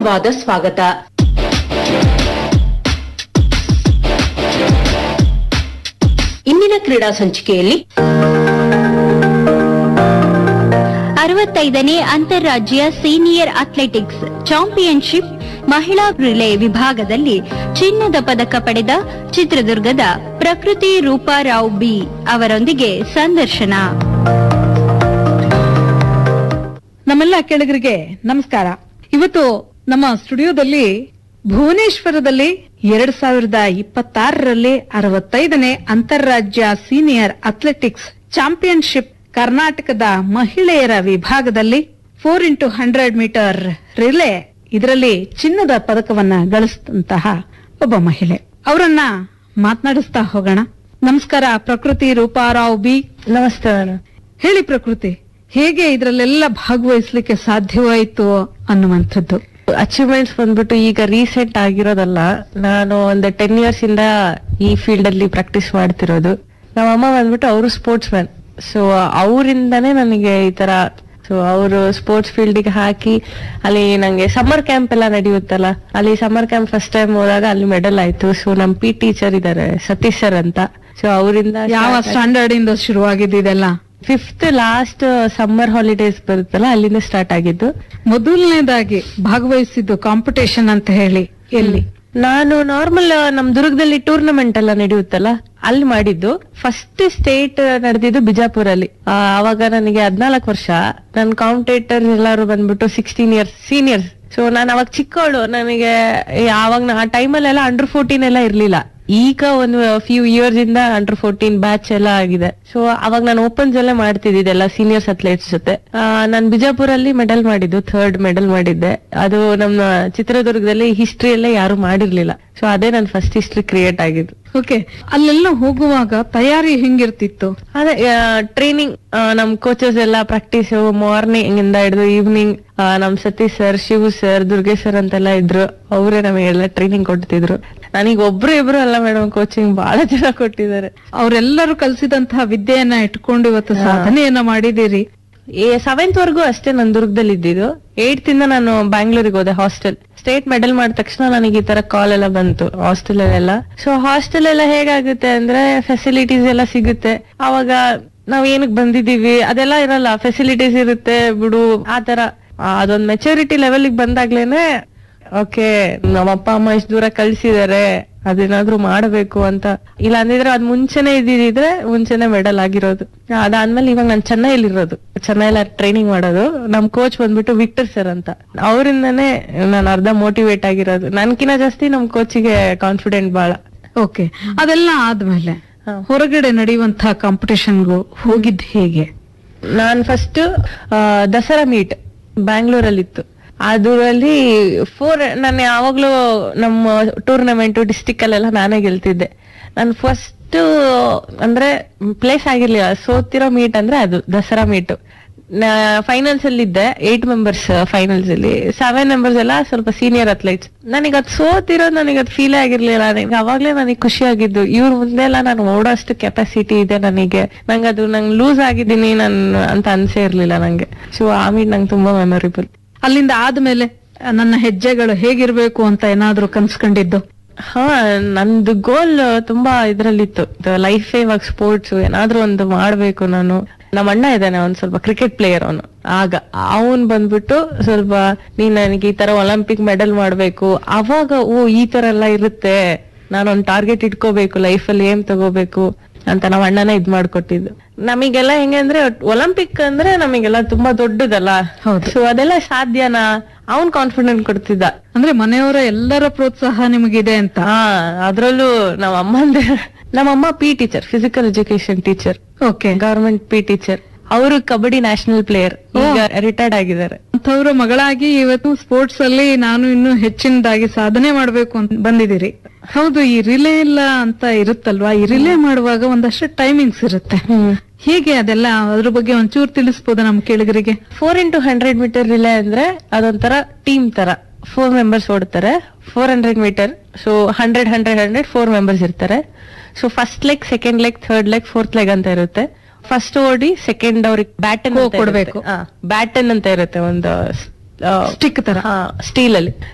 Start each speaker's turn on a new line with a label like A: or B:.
A: ಹೃದಯಪೂರ್ವಕವಾದ ಸ್ವಾಗತ ಇಂದಿನ ಕ್ರೀಡಾ ಸಂಚಿಕೆಯಲ್ಲಿ
B: ಅರವತ್ತೈದನೇ ಅಂತಾರಾಜ್ಯ ಸೀನಿಯರ್ ಅಥ್ಲೆಟಿಕ್ಸ್ ಚಾಂಪಿಯನ್ಶಿಪ್ ಮಹಿಳಾ ರಿಲೇ ವಿಭಾಗದಲ್ಲಿ ಚಿನ್ನದ ಪದಕ ಪಡೆದ ಚಿತ್ರದುರ್ಗದ ಪ್ರಕೃತಿ ರೂಪಾರಾವ್ ಬಿ ಅವರೊಂದಿಗೆ ಸಂದರ್ಶನ
C: ನಮ್ಮೆಲ್ಲ ಕೆಳಗರಿಗೆ ನಮಸ್ಕಾರ ಇವತ್ತು ನಮ್ಮ ಸ್ಟುಡಿಯೋದಲ್ಲಿ ಭುವನೇಶ್ವರದಲ್ಲಿ ಎರಡ್ ಸಾವಿರದ ಇಪ್ಪತ್ತಾರರಲ್ಲಿ ಅರವತ್ತೈದನೇ ಅಂತಾರಾಜ್ಯ ಸೀನಿಯರ್ ಅಥ್ಲೆಟಿಕ್ಸ್ ಚಾಂಪಿಯನ್ಶಿಪ್ ಕರ್ನಾಟಕದ ಮಹಿಳೆಯರ ವಿಭಾಗದಲ್ಲಿ four into hundred metre relay ಇದರಲ್ಲಿ ಚಿನ್ನದ ಪದಕವನ್ನ ಗಳಿಸಿದಂತಹ ಒಬ್ಬ ಮಹಿಳೆ ಅವರನ್ನ ಮಾತನಾಡಿಸ್ತಾ ಹೋಗೋಣ ನಮಸ್ಕಾರ ಪ್ರಕೃತಿ ರೂಪಾರಾವ್ ಬಿ
D: ನಮಸ್ತೆ ಮೇಡಮ್
C: ಹೇಳಿ ಪ್ರಕೃತಿ ಹೇಗೆ ಇದ್ರಲ್ಲೆಲ್ಲ ಭಾಗವಹಿಸ್ಲಿಕ್ಕೆ ಸಾಧ್ಯವಾಯಿತು ಅನ್ನುವಂಥದ್ದು
D: ಅಚೀವ್ಮೆಂಟ್ಸ್ ಬಂದ್ಬಿಟ್ಟು ಈಗ ರೀಸೆಂಟ್ ಆಗಿರೋದಲ್ಲ ನಾನು ಒಂದು ಟೆನ್ ಇಯರ್ಸ್ ಇಂದ ಈ ಫೀಲ್ಡ್ ಅಲ್ಲಿ ಪ್ರಾಕ್ಟೀಸ್ ಮಾಡ್ತಿರೋದು ನಮ್ಮ ಅಮ್ಮ ಬಂದ್ಬಿಟ್ಟು ಅವರು ಸ್ಪೋರ್ಟ್ಸ್ ಮ್ಯಾನ್ ಸೊ ಅವರಿಂದಾನೇ ನನಗೆ ಈ ತರ ಸೊ ಅವರು ಸ್ಪೋರ್ಟ್ಸ್ ಫೀಲ್ಡ್ ಗೆ ಹಾಕಿ ಅಲ್ಲಿ ನಂಗೆ ಸಮ್ಮರ್ ಕ್ಯಾಂಪ್ ಎಲ್ಲ ನಡೆಯುತ್ತಲ್ಲ ಅಲ್ಲಿ ಸಮ್ಮರ್ ಕ್ಯಾಂಪ್ ಫಸ್ಟ್ ಟೈಮ್ ಹೋದಾಗ ಅಲ್ಲಿ ಮೆಡಲ್ ಆಯ್ತು ಸೊ ನಮ್ ಪಿ ಟೀಚರ್ ಇದಾರೆ ಸತೀಶ್ ಸರ್ ಅಂತ ಸೊ ಅವರಿಂದ
C: ಯಾವ ಸ್ಟ್ಯಾಂಡರ್ಡ್ ಇಂದ ಶುರುವಾಗಿದ್ದು ಇದೆಲ್ಲ
D: ಫಿಫ್ತ್ ಲಾಸ್ಟ್ ಸಮ್ಮರ್ ಹಾಲಿಡೇಸ್ ಬರುತ್ತಲ್ಲ ಅಲ್ಲಿಂದ ಸ್ಟಾರ್ಟ್ ಆಗಿದ್ದು
C: ಮೊದಲನೇದಾಗಿ ಭಾಗವಹಿಸಿದ್ದು ಕಾಂಪಿಟೇಷನ್ ಅಂತ ಹೇಳಿ ಎಲ್ಲಿ
D: ನಾನು ನಾರ್ಮಲ್ ನಮ್ ದುರ್ಗದಲ್ಲಿ ಟೂರ್ನಮೆಂಟ್ ಎಲ್ಲ ನಡೆಯುತ್ತಲ್ಲ ಅಲ್ಲಿ ಮಾಡಿದ್ದು ಫಸ್ಟ್ ಸ್ಟೇಟ್ ನಡೆದಿದ್ದು ಬಿಜಾಪುರಲ್ಲಿ ಆ, ಅವಾಗ ನನಗೆ ಹದ್ನಾಲ್ಕು ವರ್ಷ ನನ್ನ ಕಾಂಪಿಟೇಟರ್ ಎಲ್ಲರೂ ಬಂದ್ಬಿಟ್ಟು ಸಿಕ್ಸ್ಟೀನ್ ಇಯರ್ಸ್ ಸೀನಿಯರ್ಸ್ ಸೊ ನಾನು ಅವಾಗ ಚಿಕ್ಕವಳು ನನಗೆ ಅವಾಗ ಆ ಟೈಮಲ್ಲೆಲ್ಲ ಅಂಡರ್ ಫೋರ್ಟೀನ್ ಎಲ್ಲ ಇರ್ಲಿಲ್ಲ ಈಗ ಒಂದು ಫ್ಯೂ ಇಯರ್ಸ್ ಇಂದ ಅಂಡರ್ ಫೋರ್ಟೀನ್ ಬ್ಯಾಚ್ ಎಲ್ಲ ಆಗಿದೆ ಸೊ ಅವಾಗ ನಾನು ಓಪನ್ಸ್ ಅಲ್ಲೇ ಮಾಡ್ತಿದ್ದಿದ್ದೆಲ್ಲ ಸೀನಿಯರ್ಸ್ ಅಥ್ಲೆಟ್ಸ್ ಜೊತೆ ನಾನು ಬಿಜಾಪುರಲ್ಲಿ ಮೆಡಲ್ ಮಾಡಿದ್ದು ಥರ್ಡ್ ಮೆಡಲ್ ಮಾಡಿದ್ದೆ ಅದು ನಮ್ಮ ಚಿತ್ರದುರ್ಗದಲ್ಲಿ ಹಿಸ್ಟ್ರಿಯಲ್ಲೇ ಯಾರು ಮಾಡಿರ್ಲಿಲ್ಲ ಸೊ ಅದೇ ನನ್ನ ಫಸ್ಟ್ ಹಿಸ್ಟ್ರಿ ಕ್ರಿಯೇಟ್ ಆಗಿದ್ದು
C: ಓಕೆ ಅಲ್ಲೆಲ್ಲ ಹೋಗುವಾಗ ತಯಾರಿ ಹೆಂಗಿರ್ತಿತ್ತು
D: ಅದೇ ಟ್ರೈನಿಂಗ್ ನಮ್ ಕೋಚಸ್ ಎಲ್ಲ ಪ್ರಾಕ್ಟೀಸ್ ಮಾರ್ನಿಂಗ್ ಇಂದ ಹಿಡಿದು ಈವ್ನಿಂಗ್ ನಮ್ Satish sir Shivu sir Durgesh sir ಅಂತೆಲ್ಲ ಇದ್ರು ಅವರೇ ನಮಗೆಲ್ಲ ಟ್ರೈನಿಂಗ್ ಕೊಡ್ತಿದ್ರು ನನಗೆ ಒಬ್ರು ಇಬ್ರು ಅಲ್ಲ ಮೇಡಮ್ ಕೋಚಿಂಗ್ ಬಹಳ ಜನ ಕೊಟ್ಟಿದ್ದಾರೆ
C: ಅವರೆಲ್ಲರೂ ಕಲಿಸಿದಂತಹ ವಿದ್ಯೆಯನ್ನ ಇಟ್ಕೊಂಡು ಇವತ್ತು ಸಾಧನೆಯನ್ನ ಮಾಡಿದಿರಿ
D: ಸೆವೆಂತ್ ವರ್ಗೂ ಅಷ್ಟೇ ನಾನು ದುರ್ಗದಲ್ಲಿ ಇದ್ದಿದ್ದು ಏಯ್ತ್ ಇಂದ ನಾನು ಬ್ಯಾಂಗ್ಳೂರಿಗೆ ಹೋದೆ ಹಾಸ್ಟೆಲ್ ಸ್ಟೇಟ್ ಮೆಡಲ್ ಮಾಡಿದ ತಕ್ಷಣ ನನಗೆ ಈ ತರ ಕಾಲ್ ಎಲ್ಲ ಬಂತು ಹಾಸ್ಟೆಲ್ ಅಲ್ಲೆಲ್ಲ ಸೊ ಹಾಸ್ಟೆಲ್ ಎಲ್ಲ ಹೇಗಾಗುತ್ತೆ ಅಂದ್ರೆ ಫೆಸಿಲಿಟೀಸ್ ಎಲ್ಲ ಸಿಗುತ್ತೆ ಅವಾಗ ನಾವ್ ಏನಕ್ ಬಂದಿದೀವಿ ಅದೆಲ್ಲ ಇರಲ್ಲ ಫೆಸಿಲಿಟೀಸ್ ಇರುತ್ತೆ ಬಿಡು ಆತರ ಅದೊಂದ್ ಮೆಚುರಿಟಿ ಲೆವೆಲ್ ಬಂದಾಗ್ಲೇನೆ ಓಕೆ ನಮ್ಮ ಅಪ್ಪ ಅಮ್ಮ ಇಷ್ಟು ದೂರ ಕಳ್ಸಿದಾರೆ ಅದೇನಾದ್ರೂ ಮಾಡಬೇಕು ಅಂತ ಇಲ್ಲ ಅಂದಿದ್ರೆ ಅದ್ ಮುಂಚೆನೆ ಇದ್ದಿದ್ರೆ ಮುಂಚೆನೆ ಮೆಡಲ್ ಆಗಿರೋದು ಅದಾದ್ಮೇಲೆ ಇವಾಗ ನಾನು ಚೆನ್ನೈಲಿರೋದು ಚೆನ್ನೈಲ ಟ್ರೈನಿಂಗ್ ಮಾಡೋದು ನಮ್ ಕೋಚ್ ಬಂದ್ಬಿಟ್ಟು ವಿಕ್ಟರ್ ಸರ್ ಅಂತ ಅವರಿಂದನೇ ನಾನು ಅರ್ಧ ಮೋಟಿವೇಟ್ ಆಗಿರೋದು ನನ್ಕಿನ ಜಾಸ್ತಿ ನಮ್ ಕೋಚಿಗೆ ಕಾನ್ಫಿಡೆಂಟ್ ಬಾಳ
C: ಓಕೆ ಅದೆಲ್ಲ ಆದ್ಮೇಲೆ
D: ಹಾ.
C: ಹೊರಗಡೆ ನಡೆಯುವಂತಹ ಕಾಂಪಿಟೇಷನ್ಗೂ ಹೋಗಿದ್ ಹೇಗೆ
D: ನಾನ್ ಫಸ್ಟ್ ದಸರಾ ಮೀಟ್ ಬ್ಯಾಂಗ್ಳೂರಲ್ಲಿತ್ತು ಅದರಲ್ಲಿ ಫೋರ್ ನಾನು ಯಾವಾಗ್ಲೂ ನಮ್ಮ ಟೂರ್ನಮೆಂಟ್ ಡಿಸ್ಟಿಕ್ ಅಲ್ಲೆಲ್ಲ ನಾನೇ ಗೆಲ್ತಿದ್ದೆ ನಾನು ಫಸ್ಟ್ ಅಂದ್ರೆ ಪ್ಲೇಸ್ ಆಗಿರ್ಲಿಲ್ಲ ಸೋತಿರೋ ಮೀಟ್ ಅಂದ್ರೆ ಅದು ದಸರಾ ಮೀಟ್ ಫೈನಲ್ಸ್ ಅಲ್ಲಿ ಇದ್ದೆ ಏಟ್ ಮೆಂಬರ್ಸ್ ಫೈನಲ್ಸ್ ಅಲ್ಲಿ ಸೆವೆನ್ ಮೆಂಬರ್ಸ್ ಎಲ್ಲ ಸ್ವಲ್ಪ ಸೀನಿಯರ್ ಅಥ್ಲೆಟ್ಸ್ ನನಗೆ ಅದು ಸೋತಿರೋದು ನನಗೆ ಅದು ಫೀಲ್ ಆಗಿರ್ಲಿಲ್ಲ ನನಗೆ ಅವಾಗ್ಲೇ ನನಗೆ ಖುಷಿ ಆಗಿದ್ದು ಇವ್ರ ಮುಂದೆ ಎಲ್ಲ ನಾನು ಓಡೋಷ್ಟು ಕೆಪಾಸಿಟಿ ಇದೆ ನನಗೆ ನಂಗೆ ಅದು ನಂಗೆ ಲೂಸ್ ಆಗಿದ್ದೀನಿ ನನ್ ಅಂತ ಅನ್ಸೇ ಇರ್ಲಿಲ್ಲ ನಂಗೆ ಸೊ ಆ ಮೀಟ್ ನಂಗೆ ತುಂಬಾ ಮೆಮೊರೇಬಲ್
C: ಅಲ್ಲಿಂದ ಆದ್ಮೇಲೆ ನನ್ನ ಹೆಜ್ಜೆಗಳು ಹೇಗಿರ್ಬೇಕು ಅಂತ ಏನಾದ್ರೂ ಕನ್ಸ್ಕೊಂಡಿದ್ದು
D: ಹಾ ನಂದು ಗೋಲ್ ತುಂಬಾ ಇದ್ರಲ್ಲಿತ್ತು ಲೈಫ್ ಇವಾಗ ಸ್ಪೋರ್ಟ್ಸ್ ಏನಾದ್ರೂ ಒಂದು ಮಾಡ್ಬೇಕು ನಾನು ನಮ್ಮ ಅಣ್ಣ ಇದ್ದಾನೆ ಅವ್ನು ಸ್ವಲ್ಪ ಕ್ರಿಕೆಟ್ ಪ್ಲೇಯರ್ ಅವನು ಆಗ ಅವನ್ ಬಂದ್ಬಿಟ್ಟು ಸ್ವಲ್ಪ ನೀನ್ ನನಗೆ ಈ ತರ ಒಲಿಂಪಿಕ್ ಮೆಡಲ್ ಮಾಡ್ಬೇಕು ಅವಾಗ ಓ ಈ ತರ ಎಲ್ಲ ಇರುತ್ತೆ ನಾನೊಂದ್ ಟಾರ್ಗೆಟ್ ಇಟ್ಕೋಬೇಕು ಲೈಫ್ ಅಲ್ಲಿ ಏನ್ ತಗೋಬೇಕು ಅಂತ ನಾವ್ ಅಣ್ಣನೇ ಇದ್ ಮಾಡ್ಕೊಟ್ಟಿದ್ದು ನಮಿಗೆಲ್ಲ ಹೆಂಗೆ ಅಂದ್ರೆ ಒಲಿಂಪಿಕ್ ಅಂದ್ರೆ ನಮಿಗೆಲ್ಲ ತುಂಬಾ ದೊಡ್ಡದಲ್ಲ
C: ಹೌದು.
D: ಸೊ ಅದೆಲ್ಲ ಸಾಧ್ಯನಾ ಅವನ್ ಕಾನ್ಫಿಡೆಂಟ್ ಕೊಡ್ತಿದ್ದ
C: ಅಂದ್ರೆ ಮನೆಯವರ ಎಲ್ಲರ ಪ್ರೋತ್ಸಾಹ ನಿಮಗಿದೆ ಅಂತ
D: ಹಾ ಅದ್ರಲ್ಲೂ ನಮ್ಮ ಅಮ್ಮಂದೆ ನಮ್ಮಮ್ಮ P teacher physical education teacher
C: okay
D: government P teacher ಅವರು ಕಬಡ್ಡಿ ನ್ಯಾಷನಲ್ ಪ್ಲೇಯರ್ ಈಗ ರಿಟೈರ್ಡ್ ಆಗಿದ್ದಾರೆ
C: ಅಂಥವ್ರ ಮಗಳಾಗಿ ಇವತ್ತು ಸ್ಪೋರ್ಟ್ಸ್ ಅಲ್ಲಿ ನಾನು ಇನ್ನು ಹೆಚ್ಚಿನದಾಗಿ ಸಾಧನೆ ಮಾಡ್ಬೇಕು ಅಂತ ಬಂದಿದ್ದೀರಿ ಹೌದು ಈ ರಿಲೇ ಇಲ್ಲ ಅಂತ ಇರುತ್ತಲ್ವಾ ಈ ರಿಲೇ ಮಾಡುವಾಗ ಒಂದಷ್ಟು ಟೈಮಿಂಗ್ಸ್ ಇರುತ್ತೆ ಹೇಗೆ ಅದೆಲ್ಲ ಅದ್ರ ಬಗ್ಗೆ ಒಂಚೂರು ತಿಳಿಸ್ಬೋದಾ ನಮ್ ಕೇಳಿಗರಿಗೆ
D: four into hundred metre relay ಅಂದ್ರೆ ಅದೊಂಥರ ಟೀಮ್ ತರ ಫೋರ್ ಮೆಂಬರ್ಸ್ ಓಡ್ತಾರೆ four hundred metre so hundred hundred hundred four members ಇರ್ತಾರೆ so first leg second leg third leg fourth leg ಅಂತ ಇರುತ್ತೆ ಫಸ್ಟ್ ಓಡಿ ಸೆಕೆಂಡ್ ಅವ್ರಿಗೆ ಬ್ಯಾಟನ್
C: ಕೊಡ್ಬೇಕು.
D: ಬ್ಯಾಟನ್ ಅಂತ ಇರುತ್ತೆ ಒಂದು
C: ಸ್ಟಿಕ್ ತರ
D: ಸ್ಟೀಲ್ ಅಲ್ಲಿ